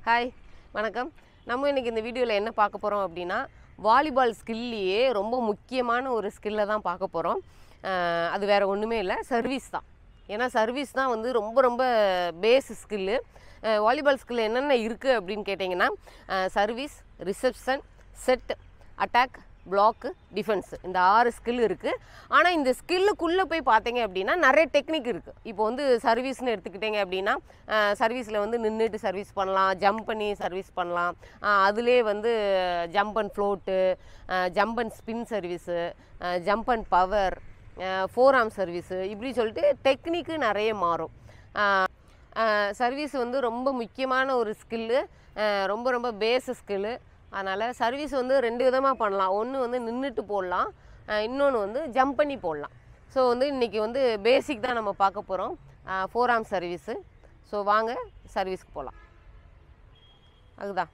hi வணக்கம் நம்ம இன்னைக்கு இந்த வீடியோவில் என்ன பார்க்க போகிறோம் அப்படின்னா வாலிபால் ஸ்கில்லையே ரொம்ப முக்கியமான ஒரு ஸ்கில்லை தான் பார்க்க போகிறோம் அது வேறு ஒன்றுமே இல்லை சர்வீஸ் தான் ஏன்னா சர்வீஸ் தான் வந்து ரொம்ப ரொம்ப பேஸ் ஸ்கில்லு வாலிபால் ஸ்கில் என்னென்ன இருக்குது அப்படின்னு கேட்டிங்கன்னா service reception set attack block defence இந்த ஆறு ஸ்கில் இருக்குது ஆனால் இந்த ஸ்கில்லுக்குள்ளே போய் பார்த்தீங்க அப்படின்னா நிறைய டெக்னிக் இருக்குது இப்போ வந்து சர்வீஸ்னு எடுத்துக்கிட்டீங்க அப்படின்னா சர்வீஸில் வந்து நின்றுட்டு சர்வீஸ் பண்ணலாம் ஜம்ப் பண்ணி சர்வீஸ் பண்ணலாம் அதிலே வந்து jump and float jump and spin service jump and power forearm service இப்படி சொல்லிட்டு டெக்னிக்கு நிறைய மாறும் சர்வீஸ் வந்து ரொம்ப முக்கியமான ஒரு ஸ்கில்லு ரொம்ப ரொம்ப பேஸ் ஸ்கில்லு அதனால் சர்வீஸ் வந்து ரெண்டு விதமாக பண்ணலாம் ஒன்று வந்து நின்றுட்டு போடலாம் இன்னொன்று வந்து ஜம்ப் பண்ணி போடலாம் ஸோ வந்து இன்றைக்கி வந்து பேசிக் தான் நம்ம பார்க்க போகிறோம் ஃபோர் ஆர்ம் சர்வீஸு ஸோ வாங்க சர்வீஸ்க்கு போகலாம் அதுதான்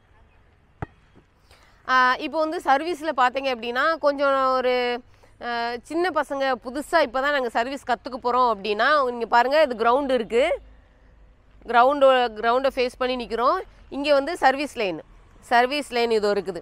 இப்போ வந்து சர்வீஸில் பார்த்தீங்க அப்படின்னா கொஞ்சம் ஒரு ஆஹ் சின்ன பசங்க புதுசாக இப்போ தான் நாங்கள் சர்வீஸ் கற்றுக்க போகிறோம் அப்படின்னா இங்கே பாருங்கள் இது கிரவுண்டு இருக்குது கிரவுண்டு கிரவுண்டை ஃபேஸ் பண்ணி நிற்கிறோம் இங்கே வந்து சர்வீஸ் லைன் சர்வீஸ் லைன் இது இருக்குது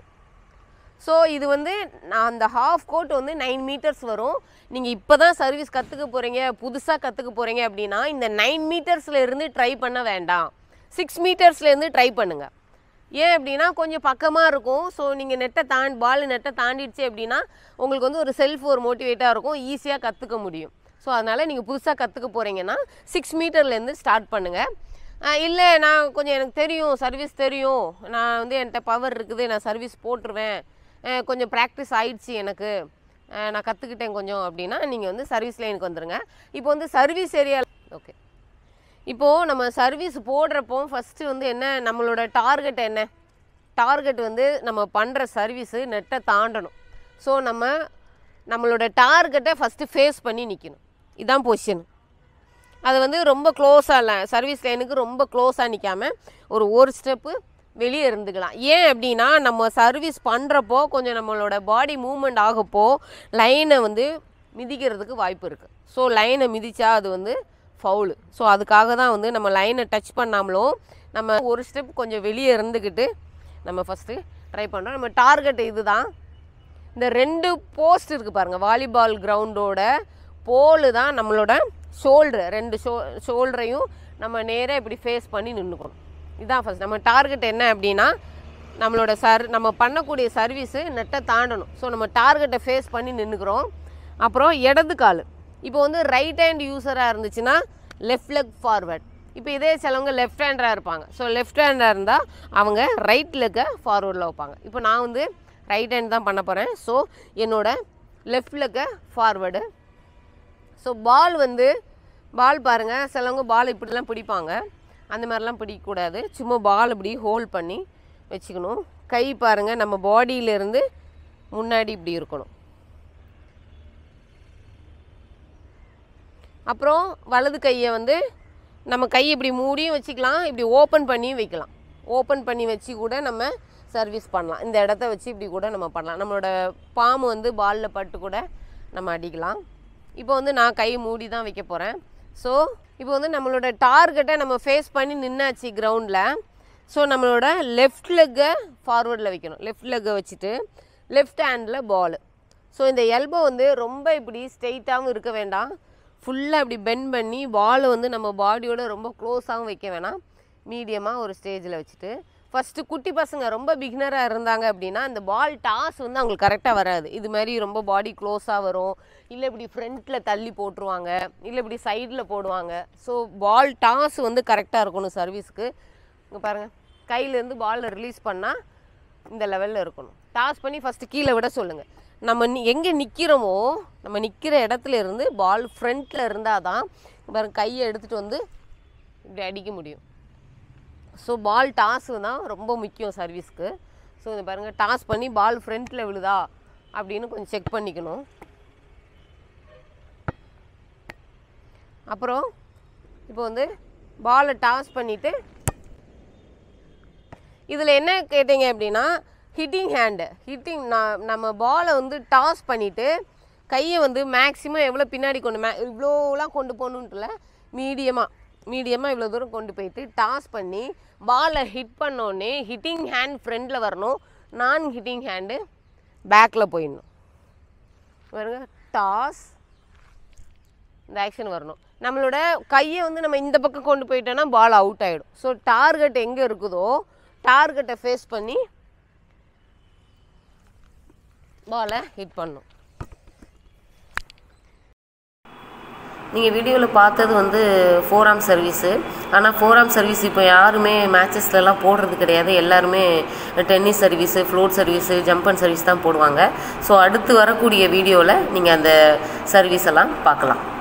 ஸோ இது வந்து நான் அந்த ஹாஃப் கோட் வந்து நைன் மீட்டர்ஸ் வரும் நீங்கள் இப்போ தான் சர்வீஸ் கற்றுக்க போகிறீங்க புதுசாக கற்றுக்க போகிறீங்க அப்படின்னா இந்த நைன் மீட்டர்ஸில் இருந்து ட்ரை பண்ண வேண்டாம் சிக்ஸ் மீட்டர்ஸ்லேருந்து ட்ரை பண்ணுங்கள் ஏன் அப்படின்னா கொஞ்சம் பக்கமாக இருக்கும் ஸோ நீங்கள் நெட்டை தாண்டி பால் நெட்டை தாண்டிடுச்சு அப்படின்னா உங்களுக்கு வந்து ஒரு செல்ஃப் ஒரு மோட்டிவேட்டாக இருக்கும் ஈஸியாக கற்றுக்க முடியும் ஸோ அதனால் நீங்கள் புதுசாக கற்றுக்க போகிறீங்கன்னா சிக்ஸ் மீட்டர்லேருந்து ஸ்டார்ட் பண்ணுங்கள் இல்லை நான் கொஞ்சம் எனக்கு தெரியும் சர்வீஸ் தெரியும் நான் வந்து என்கிட்ட பவர் இருக்குது நான் சர்வீஸ் போட்டுருவேன் அஹ் கொஞ்சம் ப்ராக்டிஸ் ஆயிடுச்சு எனக்கு அஹ் நான் கற்றுக்கிட்டேன் கொஞ்சம் அப்படின்னா நீங்கள் வந்து சர்வீஸ் லைனுக்கு வந்துடுங்க இப்போ வந்து சர்வீஸ் ஏரியா ஓகே இப்போது நம்ம சர்வீஸ் போடுறப்போ ஃபஸ்ட்டு வந்து என்ன நம்மளோட டார்கெட் என்ன டார்கெட் வந்து நம்ம பண்ணுற சர்வீஸு நெட்டை தாண்டணும் ஸோ நம்ம நம்மளோட டார்கெட்டை ஃபஸ்ட்டு ஃபேஸ் பண்ணி நிற்கணும் இதுதான் பொசிஷன் அது வந்து ரொம்ப க்ளோஸாக இல்லை சர்வீஸ் லைனுக்கு ரொம்ப க்ளோஸாக நிற்காம ஒரு ஒரு ஸ்டெப்பு வெளியே இருந்துக்கலாம் ஏன் அப்படின்னா நம்ம சர்வீஸ் பண்ணுறப்போ கொஞ்சம் நம்மளோட பாடி மூமெண்ட் ஆகப்போ லைனை வந்து மிதிக்கிறதுக்கு வாய்ப்பு இருக்குது ஸோ லைனை மிதிச்சா அது வந்து ஃபவுலு ஸோ அதுக்காக தான் வந்து நம்ம லைனை டச் பண்ணாமலும் நம்ம ஒரு ஸ்டெப் கொஞ்சம் வெளியே இருந்துக்கிட்டு நம்ம ஃபஸ்ட்டு ட்ரை பண்ணுறோம் நம்ம டார்கெட் இதுதான் இந்த ரெண்டு போஸ்ட் இருக்குது பாருங்கள் வாலிபால் கிரவுண்டோட போலு தான் நம்மளோட ஷோல்ட்ரு ரெண்டு ஷோ ஷோல்டரையும் நம்ம நேராக இப்படி ஃபேஸ் பண்ணி நின்றுக்கணும் இதுதான் ஃபஸ்ட் நம்ம டார்கெட் என்ன அப்படின்னா நம்மளோட சர் நம்ம பண்ணக்கூடிய சர்வீஸு நெட்டை தாண்டணும் ஸோ நம்ம டார்கெட்டை ஃபேஸ் பண்ணி நின்றுக்கிறோம் அப்புறம் இடது கால் இப்போ வந்து ரைட் ஹேண்ட் யூஸராக இருந்துச்சுன்னா லெஃப்ட் லெக் ஃபார்வர்ட் இப்போ இதே சிலவங்க லெஃப்ட் ஹேண்டராக இருப்பாங்க ஸோ லெஃப்ட் ஹேண்டாக இருந்தால் அவங்க ரைட் லெக்கை ஃபார்வர்டில் வைப்பாங்க இப்போ நான் வந்து ரைட் ஹேண்ட் தான் பண்ண போகிறேன் ஸோ என்னோட லெஃப்ட் லெக்கை ஃபார்வர்டு ஸோ பால் வந்து பால் பாருங்கள் சிலவங்க பால் இப்படிலாம் பிடிப்பாங்க அந்த மாதிரிலாம் பிடிக்கக்கூடாது சும்மா பால் இப்படி ஹோல்ட் பண்ணி வச்சுக்கணும் கை பாருங்கள் நம்ம பாடியிலேருந்து முன்னாடி இப்படி இருக்கணும் அப்புறம் வலது கையை வந்து நம்ம கையை இப்படி மூடியும் வச்சுக்கலாம் இப்படி ஓப்பன் பண்ணியும் வைக்கலாம் ஓப்பன் பண்ணி வச்சு கூட நம்ம சர்வீஸ் பண்ணலாம் இந்த இடத்த வச்சு இப்படி கூட நம்ம பண்ணலாம் நம்மளோட பாம்பு வந்து பாலில் பட்டு கூட நம்ம அடிக்கலாம் இப்போ வந்து நான் கை மூடி தான் வைக்க போகிறேன் ஸோ இப்போ வந்து நம்மளோட டார்கெட்டை நம்ம ஃபேஸ் பண்ணி நின்னாச்சு கிரவுண்டில் ஸோ நம்மளோட லெஃப்ட் லெக்கை ஃபார்வர்டில் வைக்கணும் லெஃப்ட் லெக்கை வச்சுட்டு லெஃப்ட் ஹேண்டில் பால் ஸோ இந்த எல்போ வந்து ரொம்ப இப்படி ஸ்ட்ரெயிட்டாகவும் இருக்க வேண்டாம் ஃபுல்லாக இப்படி பெண்ட் பண்ணி பாலை வந்து நம்ம பாடியோட ரொம்ப க்ளோஸாகவும் வைக்க வேணாம் மீடியமாக ஒரு ஸ்டேஜில் வச்சுட்டு ஃபஸ்ட்டு குட்டி பசங்க ரொம்ப பிகினராக இருந்தாங்க அப்படின்னா இந்த பால் டாஸ் வந்து அவங்களுக்கு கரெக்டாக வராது இது மாதிரி ரொம்ப பாடி க்ளோஸாக வரும் இல்லை இப்படி ஃப்ரண்ட்டில் தள்ளி போட்டுருவாங்க இல்லை இப்படி சைடில் போடுவாங்க ஸோ பால் டாஸ் வந்து கரெக்டாக இருக்கணும் சர்வீஸ்க்கு இங்கே பாருங்கள் கையிலேருந்து பாலை ரிலீஸ் பண்ணால் இந்த லெவலில் இருக்கணும் டாஸ் பண்ணி ஃபஸ்ட்டு கீழே விட சொல்லுங்கள் நம்ம நி எங்கே நிற்கிறோமோ நம்ம நிற்கிற இடத்துல இருந்து பால் ஃப்ரண்ட்டில் இருந்தால் தான் பாருங்க கையை எடுத்துகிட்டு வந்து இப்படி அடிக்க முடியும் ஸோ பால் டாஸு தான் ரொம்ப முக்கியம் சர்வீஸ்க்கு ஸோ இந்த பாருங்கள் டாஸ் பண்ணி பால் ஃப்ரண்ட்டில் விழுதா அப்படின்னு கொஞ்சம் செக் பண்ணிக்கணும் அப்புறம் இப்போ வந்து பாலை டாஸ் பண்ணிவிட்டு இதில் என்ன கேட்டீங்க அப்படின்னா ஹிட்டிங் ஹேண்டு ஹிட்டிங் நான் நம்ம பாலை வந்து டாஸ் பண்ணிவிட்டு கையை வந்து மேக்ஸிமம் எவ்வளோ பின்னாடி கொண்டு மே இவ்வளோலாம் கொண்டு போகணுன்ட்டுல மீடியமாக மீடியமாக இவ்வளோ தூரம் கொண்டு போயிட்டு டாஸ் பண்ணி பாலை ஹிட் பண்ணோடனே ஹிட்டிங் ஹேண்ட் ஃப்ரண்டில் வரணும் நான் ஹிட்டிங் ஹேண்டு பேக்கில் போயிடணும் பாருங்க டாஸ் இந்த ஆக்ஷன் வரணும் நம்மளோட கையை வந்து நம்ம இந்த பக்கம் கொண்டு போயிட்டோன்னா பால் அவுட் ஆகிடும் ஸோ டார்கெட் எங்கே இருக்குதோ டார்கெட்டை ஃபேஸ் பண்ணி பாலை ஹிட் பண்ணும் நீங்கள் வீடியோவில் பார்த்தது வந்து ஃபோர் ஆம் சர்வீஸு ஆனால் ஃபோர் ஆம் சர்வீஸ் இப்போ யாருமே மேட்சஸ்லலாம் போடுறது கிடையாது எல்லாருமே tennis service float service jump and service தான் போடுவாங்க ஸோ அடுத்து வரக்கூடிய வீடியோவில் நீங்கள் அந்த சர்வீஸ் எல்லாம் பார்க்கலாம்